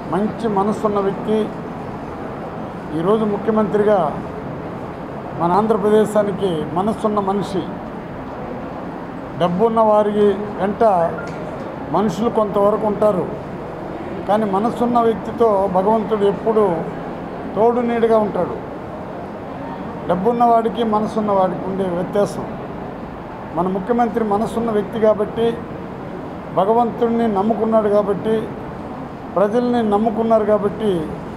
మంచి మనసున్న వ్యక్తి ఈరోజు ముఖ్యమంత్రిగా మన ఆంధ్రప్రదేశానికి మనసున్న మనిషి డబ్బున్న వారికి వెంట మనుషులు కొంతవరకు ఉంటారు కానీ మనసున్న వ్యక్తితో భగవంతుడు ఎప్పుడూ తోడు నీడుగా ఉంటాడు డబ్బున్న వాడికి మనసున్న వాడికి ఉండే వ్యత్యాసం మన ముఖ్యమంత్రి మనసున్న వ్యక్తి కాబట్టి భగవంతుడిని నమ్ముకున్నాడు కాబట్టి ప్రజల్ని నమ్ముకున్నారు కాబట్టి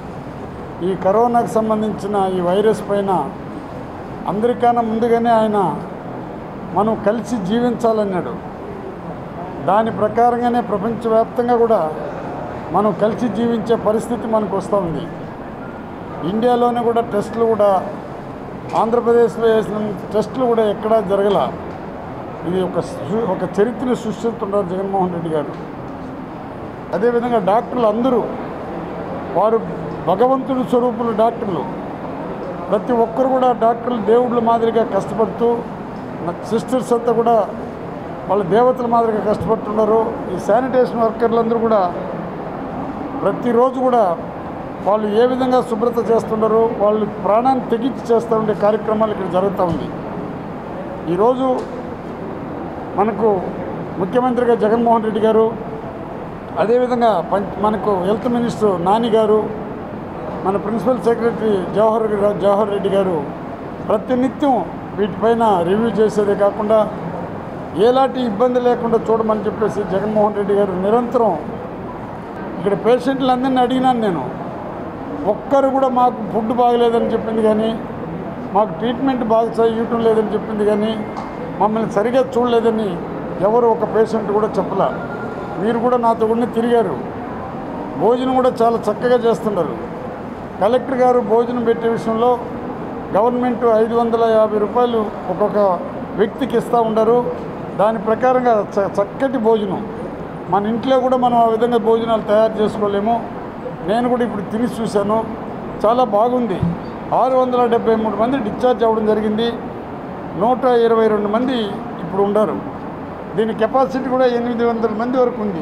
ఈ కరోనాకు సంబంధించిన ఈ వైరస్ పైన అందరికన్నా ముందుగానే ఆయన మనం కలిసి జీవించాలన్నాడు దాని ప్రకారంగానే ప్రపంచవ్యాప్తంగా కూడా మనం కలిసి జీవించే పరిస్థితి మనకు వస్తూ ఉంది ఇండియాలోనే కూడా టెస్టులు కూడా ఆంధ్రప్రదేశ్లో వేసిన టెస్టులు కూడా ఎక్కడా జరగల ఇది ఒక సృ- ఒక చరిత్రను సృష్టిస్తున్నారు జగన్మోహన్ రెడ్డి గారు అదేవిధంగా డాక్టర్లు అందరూ వారు భగవంతుడి స్వరూపులు డాక్టర్లు ప్రతి ఒక్కరు కూడా డాక్టర్లు దేవుళ్ళ మాదిరిగా కష్టపడుతూ సిస్టర్స్ అంతా కూడా వాళ్ళ దేవతల మాదిరిగా కష్టపడుతున్నారు ఈ శానిటేషన్ వర్కర్లు అందరూ కూడా ప్రతిరోజు కూడా వాళ్ళు ఏ విధంగా శుభ్రత చేస్తున్నారు వాళ్ళు ప్రాణాన్ని తెగించి చేస్తూ ఉండే కార్యక్రమాలు ఇక్కడ జరుగుతూ ఉంది ఈరోజు మనకు ముఖ్యమంత్రిగా జగన్మోహన్ రెడ్డి గారు అదేవిధంగా పంచ్ మనకు హెల్త్ మినిస్టర్ నాని గారు మన ప్రిన్సిపల్ సెక్రటరీ జవహర్ గా- జవహర్ రెడ్డి గారు ప్రతినిత్యం వీటిపైన రివ్యూ చేసేదే కాకుండా ఎలాంటి ఇబ్బంది లేకుండా చూడమని చెప్పేసి జగన్మోహన్ రెడ్డి గారు నిరంతరం ఇక్కడ పేషెంట్లందరినీ అడిగినాను నేను ఒక్కరు కూడా మాకు ఫుడ్ బాగలేదని చెప్పింది కానీ మాకు ట్రీట్మెంట్ బాగా చేయటం లేదని చెప్పింది కానీ మమ్మల్ని సరిగా చూడలేదని ఎవరు ఒక పేషెంట్ కూడా చెప్పలా మీరు కూడా నాతో ఉండి తిరిగారు భోజనం కూడా చాలా చక్కగా చేస్తున్నారు కలెక్టర్ గారు భోజనం పెట్టే విషయంలో గవర్నమెంట్ ఐదు వందల యాభై రూపాయలు ఒక్కొక్క వ్యక్తికి ఇస్తూ ఉండరు దాని ప్రకారంగా చ- చక్కటి భోజనం మన ఇంట్లో కూడా మనం ఆ విధంగా భోజనాలు తయారు చేసుకోలేము నేను కూడా ఇప్పుడు తిని చూశాను చాలా బాగుంది ఆరు వందల డెబ్బై మూడు మంది డిశ్చార్జ్ అవ్వడం జరిగింది నూట ఇరవై రెండు మంది ఇప్పుడు ఉన్నారు దీని కెపాసిటీ కూడా ఎనిమిది వందల మంది వరకు ఉంది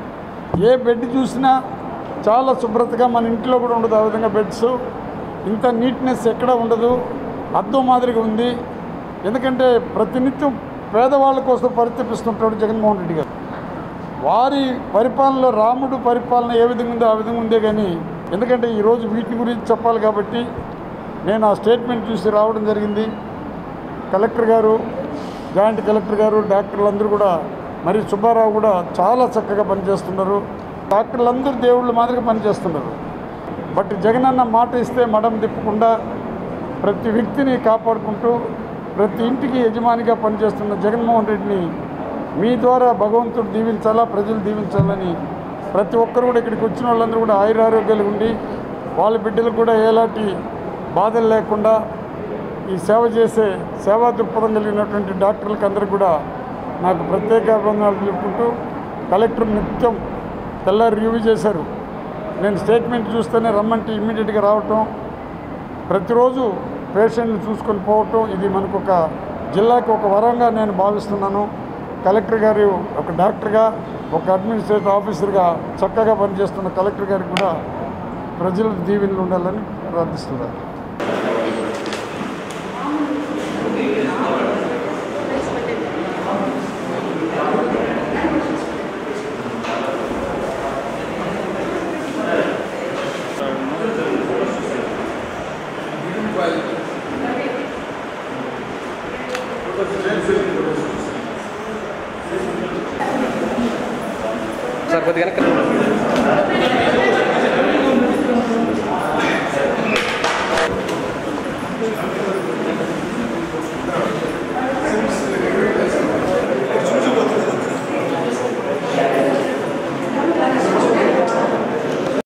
ఏ బెడ్ చూసినా చాలా శుభ్రతగా మన ఇంట్లో కూడా ఉండదు ఆ విధంగా బెడ్స్ ఇంత నీట్నెస్ ఎక్కడ ఉండదు అద్దం మాదిరిగా ఉంది ఎందుకంటే ప్రతినిత్యం పేదవాళ్ళ కోసం పరితపిస్తుంటాడు జగన్మోహన్ రెడ్డి గారు వారి పరిపాలనలో రాముడు పరిపాలన ఏ విధంగా ఉందో ఆ విధంగా ఉందే కానీ ఎందుకంటే ఈరోజు వీటి గురించి చెప్పాలి కాబట్టి నేను ఆ స్టేట్మెంట్ చూసి రావడం జరిగింది కలెక్టర్ గారు జాయింట్ కలెక్టర్ గారు డాక్టర్లు అందరూ కూడా మరి సుబ్బారావు కూడా చాలా చక్కగా పనిచేస్తున్నారు డాక్టర్లు అందరూ దేవుళ్ళ మాదిరిగా పనిచేస్తున్నారు బట్ జగన్ అన్న మాట ఇస్తే మడం తిప్పకుండా ప్రతి వ్యక్తిని కాపాడుకుంటూ ప్రతి ఇంటికి యజమానిగా పనిచేస్తున్న జగన్మోహన్ రెడ్డిని మీ ద్వారా భగవంతుడు దీవించాలా ప్రజలు దీవించాలని ప్రతి ఒక్కరు కూడా ఇక్కడికి వచ్చిన వాళ్ళందరూ కూడా ఆయురారోగ్యాలు ఉండి వాళ్ళ బిడ్డలకు కూడా ఎలాంటి బాధలు లేకుండా ఈ సేవ చేసే సేవా దృక్పథం కలిగినటువంటి డాక్టర్లకు అందరికీ కూడా నాకు ప్రత్యేక అభివందనాలు తెలుపుకుంటూ కలెక్టర్ నిత్యం తెల్లారి రివ్యూ చేశారు నేను స్టేట్మెంట్ చూస్తేనే రమ్మంటే ఇమ్మీడియట్గా రావటం ప్రతిరోజు పేషెంట్ని చూసుకొని పోవటం ఇది మనకు ఒక జిల్లాకి ఒక వరంగా నేను భావిస్తున్నాను కలెక్టర్ గారు ఒక డాక్టర్గా ఒక అడ్మినిస్ట్రేటివ్ ఆఫీసర్గా చక్కగా పనిచేస్తున్న కలెక్టర్ గారికి కూడా ప్రజల దీవెనలు ఉండాలని ప్రార్థిస్తున్నారు సార్ కొద్దిగా వెనక్కి